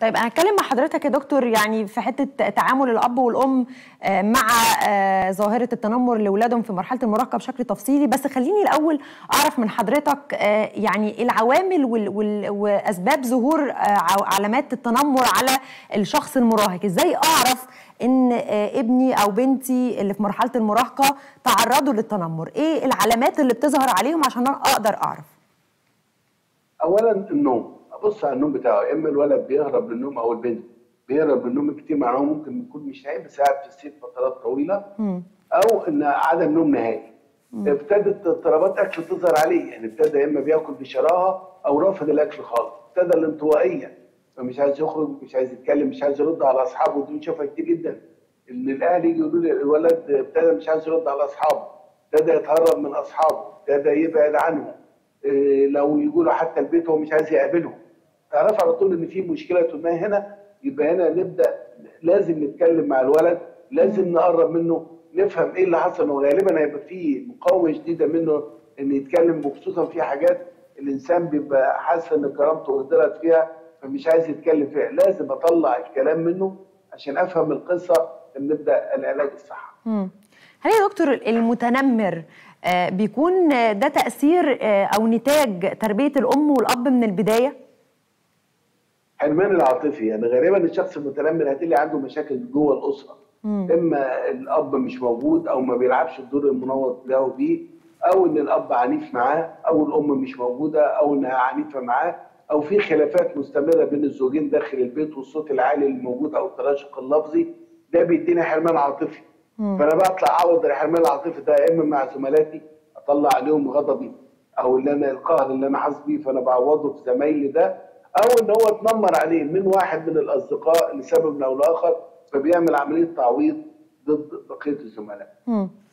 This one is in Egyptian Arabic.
طيب انا هتكلم مع حضرتك يا دكتور يعني في حته تعامل الاب والام مع ظاهره التنمر لاولادهم في مرحله المراهقه بشكل تفصيلي بس خليني الاول اعرف من حضرتك يعني العوامل واسباب ظهور علامات التنمر على الشخص المراهق ازاي اعرف ان ابني او بنتي اللي في مرحله المراهقه تعرضوا للتنمر ايه العلامات اللي بتظهر عليهم عشان اقدر اعرف اولا النوم ابص على النوم بتاعه اما الولد بيهرب من النوم او البنت بيهرب من النوم كتير معناه ممكن يكون مش نايم بس قاعد في السرير فترات طويله م. او ان عدم نوم نهائي ابتدت اضطرابات اكل تظهر عليه يعني ابتدى يا اما بياكل بشراهه او رافض الاكل خالص ابتدى الانطوائيه فمش عايز يخرج مش عايز يتكلم مش عايز يرد على اصحابه ودي بنشوفها كتير جدا ان الاهل يجي يقولوا لي الولد ابتدى مش عايز يرد على اصحابه ابتدى يتهرب من اصحابه ابتدى يبعد عنهم إيه لو يقولوا حتى البيت هو مش عايز يقابلهم تعرف على طول ان في مشكله ما هنا يبقى هنا نبدا لازم نتكلم مع الولد لازم نقرب منه نفهم ايه اللي حصل وغالبا هيبقى في مقاومه شديده منه ان يتكلم وخصوصا في حاجات الانسان بيبقى حاسس ان كرامته اهدرت فيها فمش عايز يتكلم فيها لازم اطلع الكلام منه عشان افهم القصه نبدا العلاج الصح. هل يا دكتور المتنمر آه بيكون ده تاثير آه او نتاج تربيه الام والاب من البدايه؟ حرمان العاطفي يعني غالبا الشخص المتنمر هتلاقي عنده مشاكل جوه الاسره مم. اما الاب مش موجود او ما بيلعبش الدور المنوط له بيه او ان الاب عنيف معاه او الام مش موجوده او انها عنيفه معاه او في خلافات مستمره بين الزوجين داخل البيت والصوت العالي الموجود او التراشق اللفظي ده بيدينا حرمان عاطفي مم. فانا بطلع اعوض الحرمان العاطفي ده اما مع زملاتي اطلع عليهم غضبي او اللي انا القهر اللي انا حاسس بيه فانا بعوضه في زمايلي ده او ان هو اتنمر عليه من واحد من الاصدقاء لسبب او لاخر فبيعمل عمليه تعويض ضد بقيه الزملاء.